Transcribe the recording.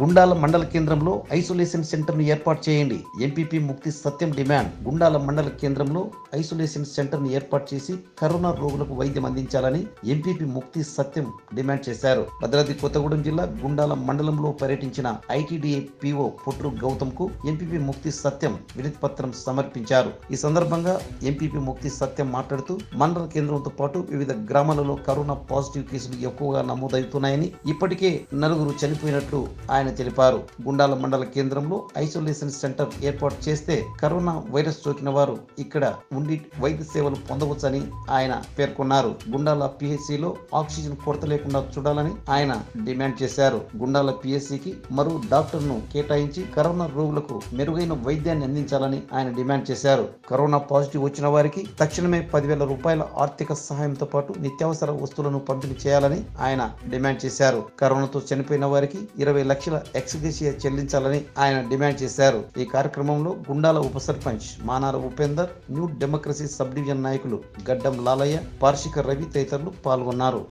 గుండాల మండల కేంద్రంలో isolation centre ను ఏర్పాటు చేయండి ఎంపీపీ ముక్తి సత్యం డిమాండ్ గుండాల మండల కేంద్రంలో ఐసోలేషన్ సెంటర్ ను ఏర్పాటు చేసి కరోనా రోగులకు వైద్యం అందించాలని ఎంపీపీ ముక్తి సత్యం డిమాండ్ చేశారు భద్రాద్రి కొత్తగూడెం జిల్లా గుండాల మండలంలో పర్యటించిన ఐటీడీఏ పీఓ పుట్రు గౌతమ్ కు ఎంపీపీ ముక్తి సత్యం వినతి పత్రం సమర్పించారు ఈ సందర్భంగా ఎంపీపీ ముక్తి సత్యం మాట్లాడుతూ మండల కేంద్రంతో పాటు వివిధ గ్రామాలలో కరోనా పాజిటివ్ కేసులు ఎక్కువగా నమోదవుతున్నాయని ఇప్పటికే నలుగురు చనిపోయినట్లు ఆయన తెలిపారు గుండాల మండల కేంద్రంలో ఐసోలేషన్ సెంటర్ ఏర్పాటు చేస్తే కరోనా వైరస్ సోకిన వారు ఇక్కడ ఉండి వైద్య సేవలు పొందవచ్చని ఆయన పేర్కొన్నారు గుండాల పిహెచ్సిలో ఆక్సిజన్ కొరత లేకుండా చూడాలని ఆయన డిమాండ్ చేశారు గుండాల పిహెచ్సికి మరో డాక్టర్ ను కేటాయించి కరోనా రోగులకు మెరుగైన వైద్యాన్ని అందించాలని ఆయన డిమాండ్ చేశారు కరోనా పాజిటివ్ వచ్చిన వారికి తక్షణమే పదివేల రూపాయల ఆర్థిక సహాయంతో పాటు నిత్యావసర వస్తువులను పంపిణీ చేయాలని ఆయన డిమాండ్ చేశారు కరోనాతో చనిపోయిన వారికి ఇరవై లక్షల ఎక్స్గ్రేషియా చెల్లించాలని ఆయన డిమాండ్ చేశారు ఈ కార్యక్రమంలో గుండాల ఉప sarpanch Manara Upender new democracy sub division నాయకులు గడ్డం లాలయ్య పార్షిక రవి తదితరులు పాల్గొన్నారు